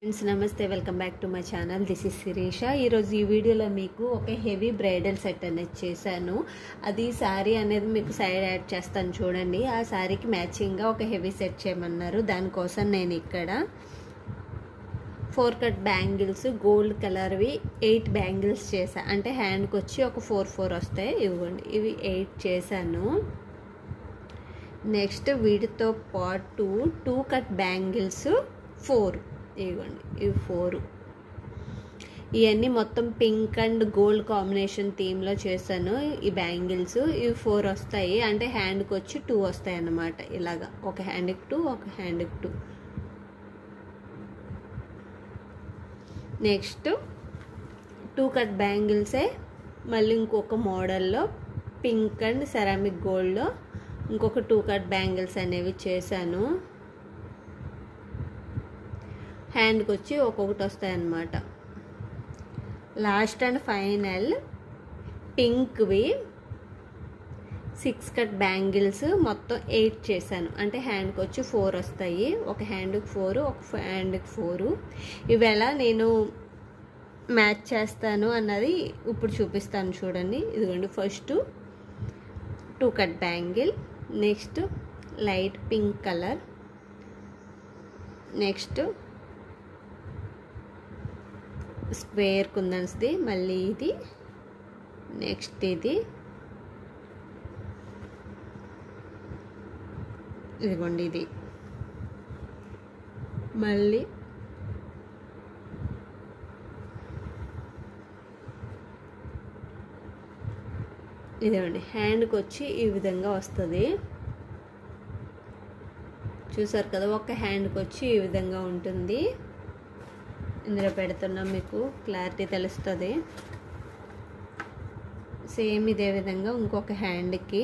friends నమస్తే welcome back to my channel this is Sirisha ఈరోజు ఈ వీడియోలో మీకు ఒక హెవీ బ్రైడల్ సెట్ అనేది చేశాను అది శారీ అనేది మీకు సైడ్ యాడ్ చేస్తాను చూడండి ఆ శారీకి మ్యాచింగ్గా ఒక హెవీ సెట్ చేయమన్నారు దానికోసం నేను ఇక్కడ ఫోర్ కట్ బ్యాంగిల్స్ గోల్డ్ కలర్వి ఎయిట్ బ్యాంగిల్స్ చేశా అంటే హ్యాండ్కి వచ్చి ఒక ఫోర్ ఫోర్ వస్తాయి ఇవ్వండి ఇవి ఎయిట్ చేశాను నెక్స్ట్ వీటితో పాటు టూ కట్ బ్యాంగిల్స్ ఫోర్ ఇవ్వండి ఇవి ఫోర్ ఇవన్నీ మొత్తం పింక్ అండ్ గోల్డ్ కాంబినేషన్ థీమ్లో చేశాను ఈ బ్యాంగిల్స్ ఇవి ఫోర్ వస్తాయి అంటే హ్యాండ్కి వచ్చి టూ వస్తాయి అన్నమాట ఇలాగా ఒక హ్యాండ్కి టూ ఒక హ్యాండ్కి టూ నెక్స్ట్ టూ కట్ బ్యాంగిల్సే మళ్ళీ ఇంకొక మోడల్లో పింక్ అండ్ సెరామిక్ గోల్డ్లో ఇంకొక టూ కట్ బ్యాంగిల్స్ అనేవి చేశాను హ్యాండ్కి వచ్చి ఒక్కొక్కటి వస్తాయన్నమాట లాస్ట్ అండ్ ఫైనల్ పింక్వి సిక్స్ కట్ బ్యాంగిల్స్ మొత్తం ఎయిట్ చేశాను అంటే హ్యాండ్కి వచ్చి ఫోర్ వస్తాయి ఒక హ్యాండ్కి ఫోరు ఒక హ్యాండ్కి ఫోరు ఇవి ఎలా నేను మ్యాచ్ చేస్తాను అన్నది ఇప్పుడు చూపిస్తాను చూడండి ఇదిగోండి first two cut bangle next light pink colour next square కుందన్స్ది మళ్ళీ ఇది నెక్స్ట్ ఇది ఇదిగోండి ఇది మళ్ళీ ఇదిగోండి హ్యాండ్కి వచ్చి ఈ విధంగా వస్తుంది చూసారు కదా ఒక హ్యాండ్కి వచ్చి ఈ విధంగా ఉంటుంది ఇందులో పెడుతున్నా మీకు క్లారిటీ తెలుస్తుంది సేమ్ ఇదే విధంగా ఇంకొక హ్యాండ్కి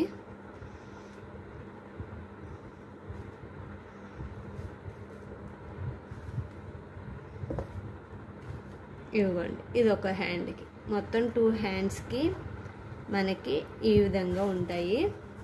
ఇవ్వండి ఇది ఒక హ్యాండ్కి మొత్తం టూ హ్యాండ్స్కి మనకి ఈ విధంగా ఉంటాయి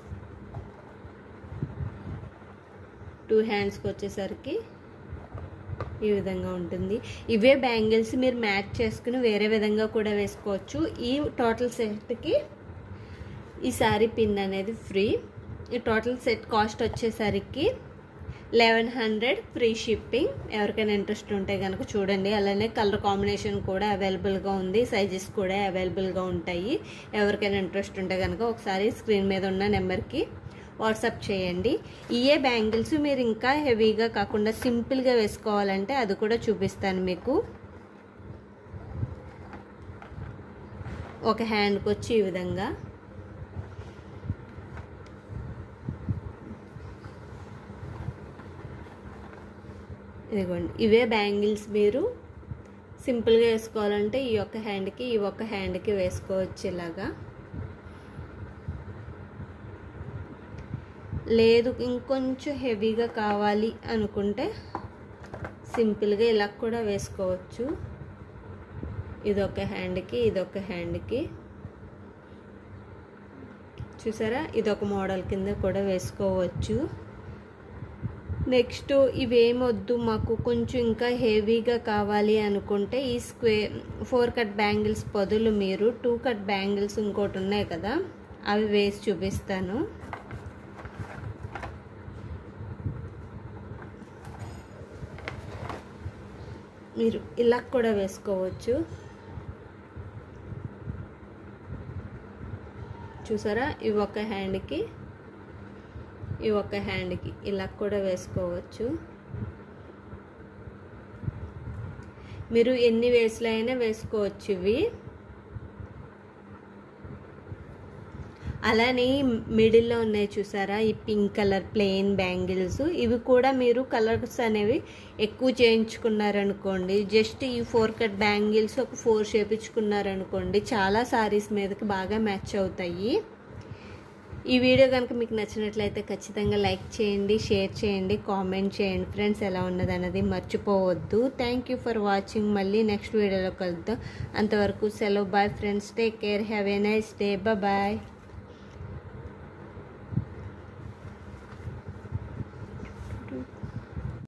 టూ హ్యాండ్స్కి వచ్చేసరికి ఈ విధంగా ఉంటుంది ఇవే బ్యాంగిల్స్ మీరు మ్యాచ్ చేసుకుని వేరే విధంగా కూడా వేసుకోవచ్చు ఈ టోటల్ సెట్కి ఈ శారీ పిన్ అనేది ఫ్రీ ఈ టోటల్ సెట్ కాస్ట్ వచ్చేసరికి లెవెన్ హండ్రెడ్ ఫ్రీ షిప్పింగ్ ఎవరికైనా ఇంట్రెస్ట్ ఉంటే కనుక చూడండి అలానే కలర్ కాంబినేషన్ కూడా అవైలబుల్గా ఉంది సైజెస్ కూడా అవైలబుల్గా ఉంటాయి ఎవరికైనా ఇంట్రెస్ట్ ఉంటే కనుక ఒకసారి స్క్రీన్ మీద ఉన్న నెంబర్కి వాట్సాప్ చేయండి ఇయే బ్యాంగిల్స్ మీరు ఇంకా హెవీగా కాకుండా సింపుల్గా వేసుకోవాలంటే అది కూడా చూపిస్తాను మీకు ఒక హ్యాండ్కి వచ్చి ఈ విధంగా ఇదిగోండి ఇవే బ్యాంగిల్స్ మీరు సింపుల్గా వేసుకోవాలంటే ఈ ఒక్క హ్యాండ్కి ఈ ఒక్క హ్యాండ్కి వేసుకోవచ్చు ఇలాగా లేదు ఇంకొంచెం హెవీగా కావాలి అనుకుంటే సింపుల్గా ఇలా కూడా వేసుకోవచ్చు ఇదొక హ్యాండ్కి ఇదొక హ్యాండ్కి చూసారా ఇదొక మోడల్ కింద కూడా వేసుకోవచ్చు నెక్స్ట్ ఇవేమొద్దు మాకు కొంచెం ఇంకా హెవీగా కావాలి అనుకుంటే ఈ స్క్వేర్ ఫోర్ కట్ బ్యాంగిల్స్ బదులు మీరు టూ కట్ బ్యాంగిల్స్ ఇంకోటి ఉన్నాయి కదా అవి వేసి చూపిస్తాను మీరు ఇలా కూడా వేసుకోవచ్చు చూసారా ఇవి ఒక హ్యాండ్కి ఈ ఒక హ్యాండ్కి ఇలా కూడా వేసుకోవచ్చు మీరు ఎన్ని వేసులు అయినా వేసుకోవచ్చు ఇవి అలానే మిడిల్లో ఉన్నాయి చూసారా ఈ పింక్ కలర్ ప్లెయిన్ బ్యాంగిల్స్ ఇవి కూడా మీరు కలర్స్ అనేవి ఎక్కువ చేయించుకున్నారనుకోండి జస్ట్ ఈ ఫోర్ కట్ బ్యాంగిల్స్ ఒక ఫోర్ చేపించుకున్నారనుకోండి చాలా సారీస్ మీదకి బాగా మ్యాచ్ అవుతాయి ఈ వీడియో కనుక మీకు నచ్చినట్లయితే ఖచ్చితంగా లైక్ చేయండి షేర్ చేయండి కామెంట్ చేయండి ఫ్రెండ్స్ ఎలా ఉన్నది అన్నది మర్చిపోవద్దు థ్యాంక్ యూ ఫర్ వాచింగ్ మళ్ళీ నెక్స్ట్ వీడియోలో కలుద్దాం అంతవరకు సెలవు bye friends take care have a nice day bye